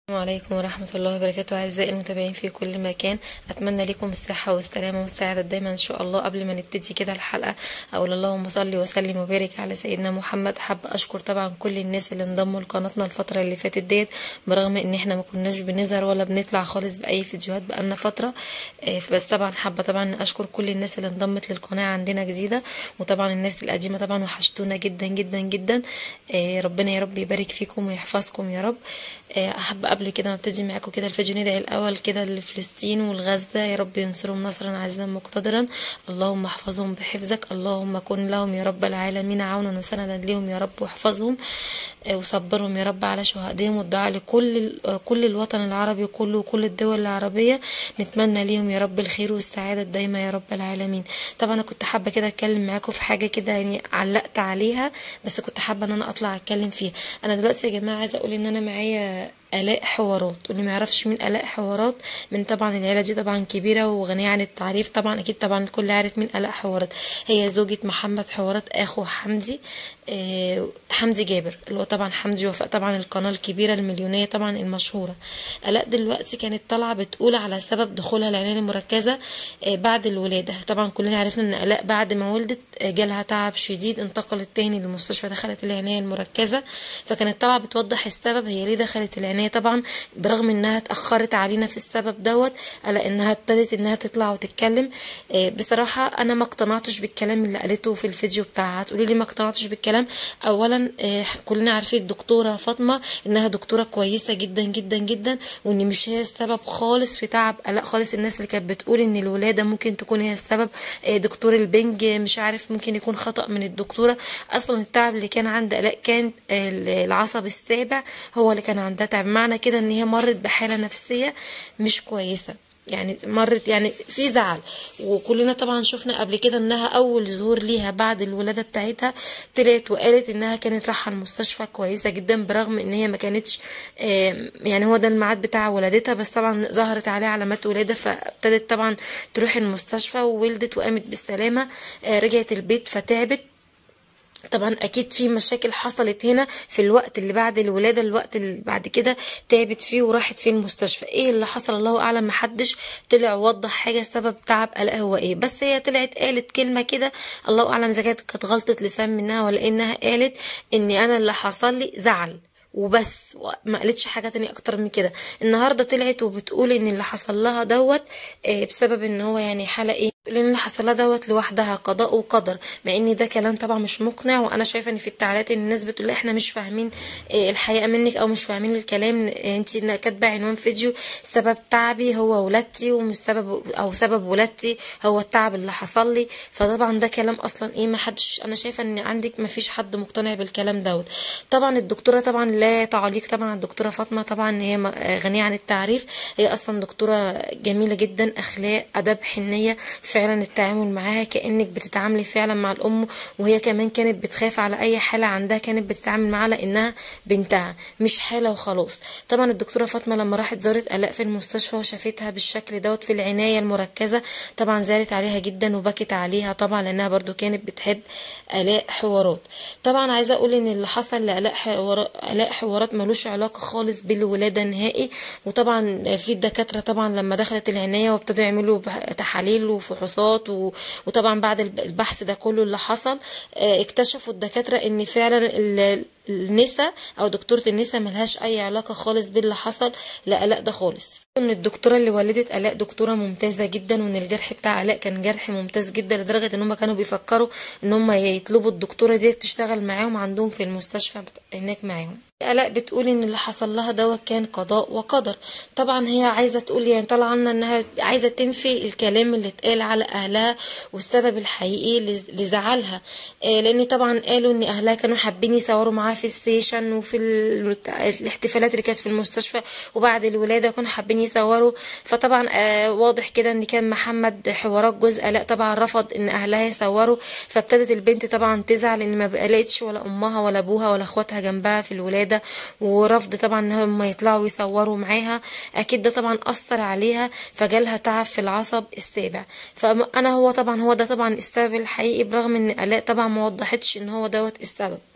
السلام عليكم ورحمة الله وبركاته أعزائي المتابعين في كل مكان أتمنى لكم الصحة والسلامة والسعادة دايما إن شاء الله قبل ما نبتدي كده الحلقة أقول اللهم صل وسلم وبارك على سيدنا محمد حابة أشكر طبعا كل الناس اللي انضموا لقناتنا الفترة اللي فاتت ديت برغم إن إحنا ما كناش بنظهر ولا بنطلع خالص بأي فيديوهات بقالنا فترة آه، بس طبعا حابة طبعا أشكر كل الناس اللي انضمت للقناة عندنا جديدة وطبعا الناس القديمة طبعا وحشتونا جدا جدا جدا آه، ربنا يا رب يبارك فيكم ويحفظكم يا رب آه، حابة قبل كده ما ابتدي معاكم كده الفيديو ندعي الاول كده لفلسطين والغزة يا رب ينصرهم نصرا عزيزا مقتدرا اللهم احفظهم بحفظك اللهم كن لهم يا رب العالمين عونا وسندا ليهم يا رب واحفظهم آه، وصبرهم يا رب على شهدائهم والدعاء لكل ال- آه، كل الوطن العربي كله وكل الدول العربية نتمنى ليهم يا رب الخير والسعادة الدايمة يا رب العالمين طبعا انا كنت حابة كده اتكلم معاكم في حاجة كده يعني علقت عليها بس كنت حابة ان انا اطلع اتكلم فيها انا دلوقتي يا جماعة عايزة اقول ان انا معايا آلاء حوارات واللي ما يعرفش مين آلاء حوارات من طبعا العيلة دي طبعا كبيرة وغنية عن التعريف طبعا أكيد طبعا الكل عارف مين آلاء حوارات هي زوجة محمد حوارات أخو حمدي آه حمدي جابر اللي هو طبعا حمدي وفاء طبعا القناة الكبيرة المليونية طبعا المشهورة آلاء دلوقتي كانت طالعة بتقول على سبب دخولها العناية المركزة آه بعد الولادة طبعا كلنا عرفنا ان آلاء بعد ما ولدت آه جالها تعب شديد انتقلت تاني للمستشفى دخلت العناية المركزة فكانت طالعة بتوضح السبب هي ليه دخلت العناية طبعا برغم انها اتأخرت علينا في السبب دوت على انها ابتدت انها تطلع وتتكلم آه بصراحة انا ما اقتنعتش بالكلام اللي قالته في الفيديو بتاعها تقولي لي ما اقتنعتش بالكلام اولا آه كلنا عارفين الدكتورة فاطمة انها دكتورة كويسة جدا جدا جدا وان مش هي السبب خالص في تعب لا خالص الناس اللي كانت بتقول ان الولادة ممكن تكون هي السبب آه دكتور البنج مش عارف ممكن يكون خطأ من الدكتورة اصلا التعب اللي كان عند الاء كان آه العصب السابع هو اللي كان عندها تعب معنى كده ان هي مرت بحالة نفسية مش كويسة يعني مرت يعني في زعل وكلنا طبعا شفنا قبل كده انها اول ظهور ليها بعد الولاده بتاعتها طلعت وقالت انها كانت رايحه المستشفى كويسه جدا برغم ان هي ما كانتش آم، يعني هو ده الميعاد بتاع ولادتها بس طبعا ظهرت عليها علامات ولاده فابتدت طبعا تروح المستشفى وولدت وقامت بالسلامه آه، رجعت البيت فتعبت طبعا اكيد في مشاكل حصلت هنا في الوقت اللي بعد الولاده الوقت اللي بعد كده تعبت فيه وراحت فيه المستشفى ايه اللي حصل الله اعلم محدش طلع وضح حاجه سبب تعب قلقها هو ايه بس هي طلعت قالت كلمه كده الله اعلم اذا كانت كانت غلطه لسان منها ولا انها قالت اني انا اللي حصل لي زعل وبس ما قالتش حاجه تانية اكتر من كده النهارده طلعت وبتقول ان اللي حصل لها دوت آه، بسبب ان هو يعني حاله ايه لان اللي حصل لها دوت لوحدها قضاء وقدر مع ان ده كلام طبعا مش مقنع وانا شايفه ان في التعليقات ان الناس بتقول احنا مش فاهمين آه، الحقيقه منك او مش فاهمين الكلام آه، انت كاتبه عنوان فيديو سبب تعبي هو ولادتي ومش سبب او سبب ولادتي هو التعب اللي حصل لي فطبعا ده كلام اصلا ايه ما حدش انا شايفه ان عندك ما فيش حد مقتنع بالكلام دوت طبعا الدكتوره طبعا لا تعليق طبعا على الدكتوره فاطمه طبعا هي م- آه، غنيه عن التعريف هي اصلا دكتوره جميله جدا اخلاق ادب حنيه فعلا التعامل معاها كانك بتتعاملي فعلا مع الام وهي كمان كانت بتخاف على اي حاله عندها كانت بتتعامل معاها لانها بنتها مش حاله وخلاص طبعا الدكتوره فاطمه لما راحت زارت الاء في المستشفى وشافتها بالشكل دوت في العنايه المركزه طبعا زعلت عليها جدا وبكت عليها طبعا لانها برضو كانت بتحب الاء حوارات طبعا عايزه اقول ان اللي حصل لالاء حوارات الاء حوارات ملوش علاقه خالص بالولاده نهائي وطبعا في الدكاتره طبعا لما دخلت العنايه وابتدوا يعملوا بح- تحاليل وفحوصات و- وطبعا بعد الب- البحث ده كله اللي حصل آه، اكتشفوا الدكاتره ان فعلا ال- النساء او دكتوره النساء ملهاش اي علاقه خالص باللي حصل لالاء ده خالص ان الدكتوره اللي ولدت الاء دكتوره ممتازه جدا وان الجرح بتاع الاء كان جرح ممتاز جدا لدرجه ان هم كانوا بيفكروا ان هم يطلبوا الدكتوره دي تشتغل معاهم عندهم في المستشفى بت- هناك معاهم الاء بتقول ان اللي حصل لها دوت كان قضاء وقدر طبعا هي عايزه تقول يعني طالعه لنا انها عايزه تنفي الكلام اللي اتقال على اهلها والسبب الحقيقي لز- لزعلها آه، لان طبعا قالوا ان اهلها كانوا حابين يصوروا معاها في الستيشن وفي ال- الاحتفالات اللي كانت في المستشفى وبعد الولاده كانوا حابين يصوروا فطبعا آه، واضح كده ان كان محمد حوارات جوز الاء طبعا رفض ان اهلها يصوروا فابتدت البنت طبعا تزعل ان ما بقالتش ولا امها ولا ابوها ولا اخواتها جنبها في الولاده ورفض طبعا ان هم يطلعوا يصوروا معاها اكيد ده طبعا اثر عليها فجالها تعب في العصب السابع فانا هو طبعا هو ده طبعا السبب الحقيقي برغم ان الاء طبعا ما وضحتش ان هو دوت السبب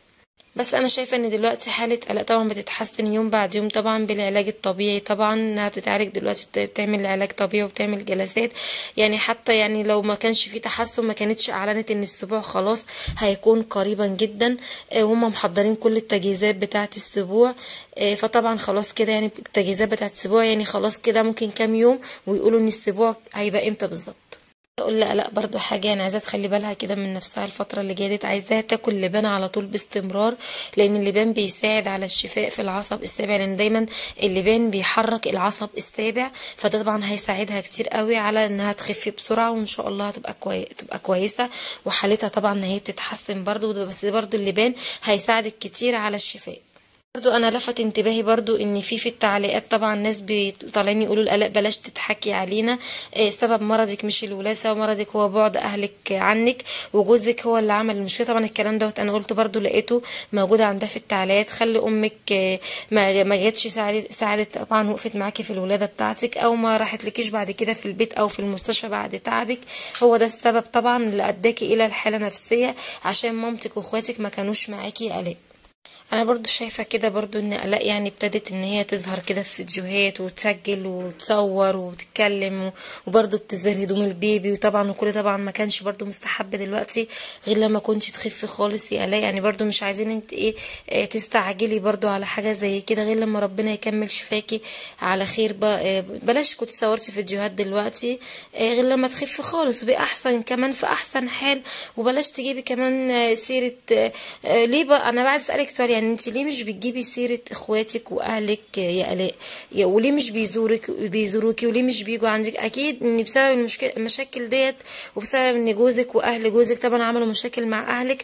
بس انا شايفه ان دلوقتي حاله قلق طبعا بتتحسن يوم بعد يوم طبعا بالعلاج الطبيعي طبعا انها بتتعالج دلوقتي بت- بتعمل علاج طبيعي وبتعمل جلسات يعني حتى يعني لو ما كانش في تحسن ما كانتش اعلنت ان السبوع خلاص هيكون قريبا جدا آه، وهم محضرين كل التجهيزات بتاعه السبوع آه، فطبعا خلاص كده يعني التجهيزات بتاعه السبوع يعني خلاص كده ممكن كام يوم ويقولوا ان السبوع هيبقى امتى بالظبط اقول لا لا برضو حاجه يعني عايزاها تخلي بالها كده من نفسها الفتره اللي جايه ديت عايزاها تاكل لبان على طول باستمرار لان اللبان بيساعد على الشفاء في العصب السابع لان دايما اللبان بيحرك العصب السابع فده طبعا هيساعدها كتير قوي على انها تخف بسرعه وان شاء الله هتبقى كوي... تبقى كويسه وحالتها طبعا ان هي بتتحسن برضو بس برضو اللبان هيساعدك كتير على الشفاء برضو انا لفت انتباهي برضو ان في في التعليقات طبعا ناس طالعين يقولوا لا لا بلاش تتحكي علينا إيه سبب مرضك مش الولاد سبب مرضك هو بعد اهلك عنك وجوزك هو اللي عمل المشكله طبعا الكلام دوت انا قلت برضو لقيته موجود عندها في التعليقات خلي امك إيه ما ما جاتش ساعدت ساعدت طبعا وقفت معاكي في الولاده بتاعتك او ما راحت لكيش بعد كده في البيت او في المستشفى بعد تعبك هو ده السبب طبعا اللي اداكي الى الحاله نفسيه عشان مامتك واخواتك ما كانوش معاكي قلق انا برضو شايفه كده برضو ان الاء يعني ابتدت ان هي تظهر كده في فيديوهات وتسجل وتصور وتتكلم وبرضو بتظهر هدوم البيبي وطبعا وكل طبعا ما كانش برضو مستحب دلوقتي غير لما كنتي تخفي خالص يا الاء يعني برضو مش عايزين انت ايه اه تستعجلي برضو على حاجه زي كده غير لما ربنا يكمل شفاكي على خير بقى بلاش كنت صورتي فيديوهات دلوقتي اه غير لما تخفي خالص باحسن كمان في احسن حال وبلاش تجيبي كمان سيره اه ليه بقى انا بقى اسالك سؤال يعني انت ليه مش بتجيبي سيره اخواتك واهلك يا الاء وليه مش بيزورك بيزوروكي وليه مش بيجوا عندك اكيد ان بسبب المشكله المشاكل ديت وبسبب ان جوزك واهل جوزك طبعا عملوا مشاكل مع اهلك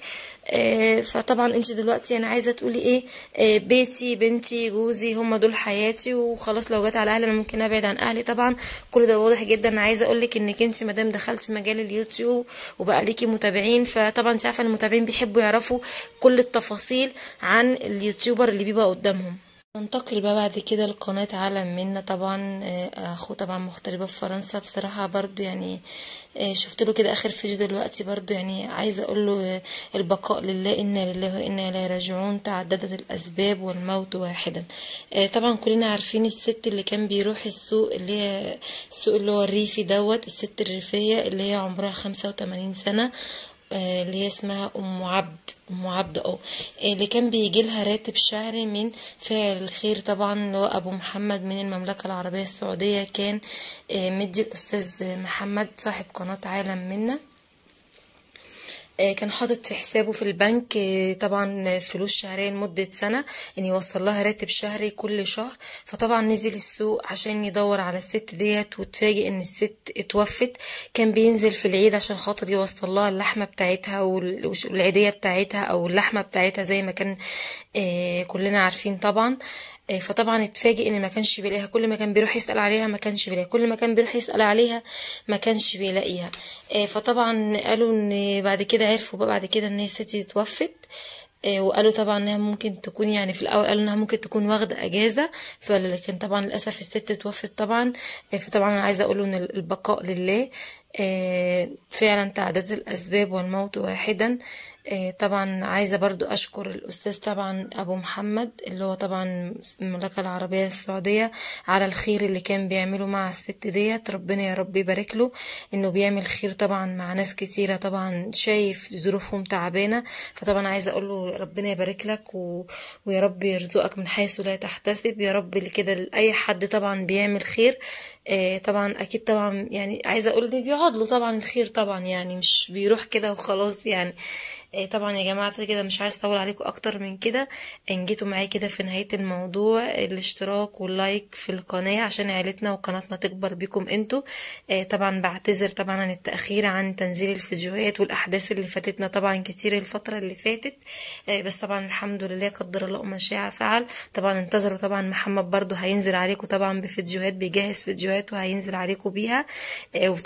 آه فطبعا انت دلوقتي انا عايزه تقولي ايه آه بيتي بنتي جوزي هم دول حياتي وخلاص لو جت على اهلي انا ممكن ابعد عن اهلي طبعا كل ده واضح جدا انا عايزه اقول لك انك انت مادام دخلتي مجال اليوتيوب وبقى ليكي متابعين فطبعا انت عارفه المتابعين بيحبوا يعرفوا كل التفاصيل عن اليوتيوبر اللي بيبقى قدامهم ننتقل بقى بعد كده لقناة عالم منا طبعا اخوه طبعا مغتربة في فرنسا بصراحة برضو يعني شفت له كده اخر فيديو دلوقتي برضو يعني عايزة اقول له البقاء لله انا لله وانا اليه راجعون تعددت الاسباب والموت واحدا طبعا كلنا عارفين الست اللي كان بيروح السوق اللي هي السوق اللي هو الريفي دوت الست الريفية اللي هي عمرها خمسة وتمانين سنة اللي هي اسمها ام عبد ام عبد اه اللي كان بيجي لها راتب شهري من فعل الخير طبعا اللي هو ابو محمد من المملكه العربيه السعوديه كان مدي الاستاذ محمد صاحب قناه عالم منا كان حاطط في حسابه في البنك طبعا فلوس شهرية لمدة سنة ان يوصل لها راتب شهري كل شهر فطبعا نزل السوق عشان يدور على الست ديت وتفاجئ ان الست اتوفت كان بينزل في العيد عشان خاطر يوصل لها اللحمة بتاعتها والعيدية بتاعتها او اللحمة بتاعتها زي ما كان كلنا عارفين طبعا فطبعا اتفاجئ ان ما كانش بيلاقيها كل ما كان بيروح يسال عليها ما كانش بيلاقيها كل ما كان بيروح يسال عليها ما كانش بيلاقيها فطبعا قالوا ان بعد كده عرفوا بقى بعد كده ان هي الست اتوفت وقالوا طبعا انها ممكن تكون يعني في الاول قالوا انها ممكن تكون واخده اجازه فلكن طبعا للاسف الست اتوفت طبعا فطبعا انا عايزه اقول ان البقاء لله فعلا تعددت الاسباب والموت واحدا طبعا عايزه برضو اشكر الاستاذ طبعا ابو محمد اللي هو طبعا المملكه العربيه السعوديه على الخير اللي كان بيعمله مع الست ديت ربنا يا رب يبارك له انه بيعمل خير طبعا مع ناس كتيره طبعا شايف ظروفهم تعبانه فطبعا عايزه اقول له ربنا يبارك لك و... ويا رب يرزقك من حيث لا تحتسب يا رب كده اي حد طبعا بيعمل خير طبعا اكيد طبعا يعني عايزه اقول ان بيقعد له طبعا الخير طبعا يعني مش بيروح كده وخلاص يعني طبعا يا جماعه كده مش عايز اطول عليكم اكتر من كده ان جيتوا معايا كده في نهايه الموضوع الاشتراك واللايك في القناه عشان عيلتنا وقناتنا تكبر بيكم انتوا طبعا بعتذر طبعا عن التاخير عن تنزيل الفيديوهات والاحداث اللي فاتتنا طبعا كتير الفتره اللي فاتت بس طبعا الحمد لله قدر الله ما شاء فعل طبعا انتظروا طبعا محمد برضو هينزل عليكم طبعا بفيديوهات بيجهز فيديوهات وهينزل عليكم بيها وطبعا برضو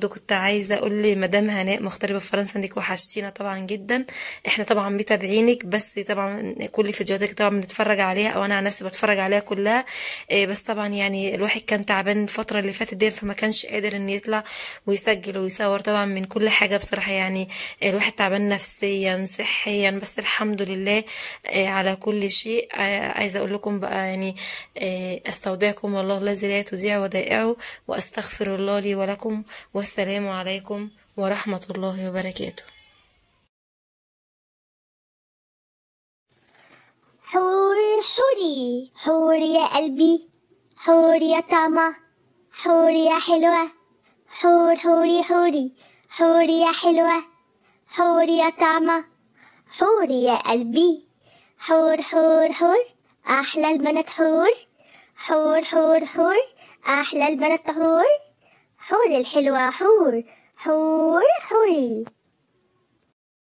برضو كنت عايزه اقول لمدام هناء مغتربه في فرنسا انك وحشتينا طبعا جدا احنا طبعا متابعينك بس طبعا كل فيديوهاتك طبعا بنتفرج عليها او انا عن نفسي بتفرج عليها كلها إيه بس طبعا يعني الواحد كان تعبان الفتره اللي فاتت دي فما كانش قادر ان يطلع ويسجل ويصور طبعا من كل حاجه بصراحه يعني الواحد تعبان نفسيا صحيا بس الحمد لله إيه على كل شيء آه، عايزه اقول لكم بقى يعني إيه استودعكم والله الذي لا تضيع ودائعه واستغفر الله لي ولكم والسلام عليكم ورحمه الله وبركاته حور حوري حور يا قلبي حور يا طعمة حور يا حلوة حور حوري حوري حور يا حلوة حور يا طعمة حور يا قلبي حور حور حور أحلى البنات حور حور حور حور أحلى البنات حور حور الحلوة حور حور حوري